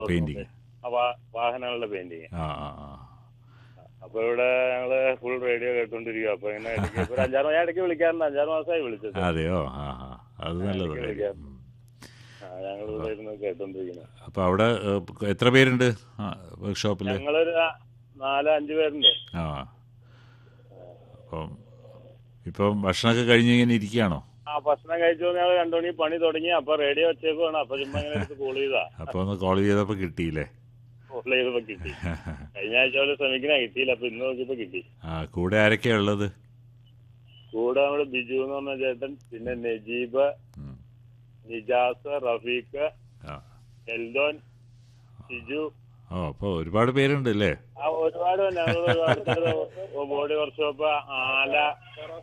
Painting ആ വാ- വാഹനങ്ങളുടെ പെയിന്റിങ് ആ ആ ആ അപ്പൊ ഇവിടെ ഞങ്ങള് ഫുൾ റേഡിയോ കേട്ടോണ്ടിരിക്കുക അപ്പൊ ഇങ്ങനെ ഇടയ്ക്ക് ഇപ്പൊ ഒരു അഞ്ചാറ് ഞാൻ ഇടയ്ക്ക് വിളിക്കാറുണ്ട് അഞ്ചാറ് മാസമായി വിളിച്ചത് അതെയോ ആ ആ അത് നല്ലത് വിളിക്കാം. ആ ഞങ്ങൾ ഇവിടെ ഇരുന്ന് കേട്ടോണ്ടിരിക്കുന്നത് അപ്പോൾ അവിടെ ഏഹ്, എത്ര പേരുണ്ട് വർക്ക്ഷോപ്പിൽ ഞങ്ങളൊരു ആ- നാല് അഞ്ച് പേരുണ്ട് ആ അപ്പം ഇപ്പം ഭക്ഷണമൊക്കെ കഴിഞ്ഞ് ഇങ്ങനെ ഇരിക്കുകയാണോ ആ ഭക്ഷണം കഴിച്ചു ഞങ്ങൾ രണ്ടു മണി പണി തുടങ്ങി അപ്പൊ റേഡിയോ വെച്ചേക്കുവാണ് അപ്പൊ ചുമ്മാ ഇങ്ങനെ എടുത്ത് കോൾ ചെയ്താ അപ്പോൾ ഒന്ന് കോൾ ചെയ്തപ്പോൾ കിട്ടിയില്ലേ കോൾ ചെയ്തപ്പോ കിട്ടി കഴിഞ്ഞ ആഴ്ച പോലെ ശ്രമിക്കണ കിട്ടിയില്ല അപ്പൊ ഇന്ന് നോക്കിയപ്പോ കിട്ടി ആ കൂടെ ആരൊക്കെയാ ഉള്ളത് കൂടെ നമ്മുടെ ബിജു എന്ന് പറഞ്ഞ ചേട്ടൻ പിന്നെ നജീബ് ഉം. നിജാസ് റഫീഖ് ആ എൽദോൻ ഷിജു ഓ അപ്പോൾ ഒരുപാട് പേരുണ്ട് അല്ലേ ആ ഒരുപാട് ഞങ്ങൾ ബോഡി വർക്ക്ഷോപ്പ് ആല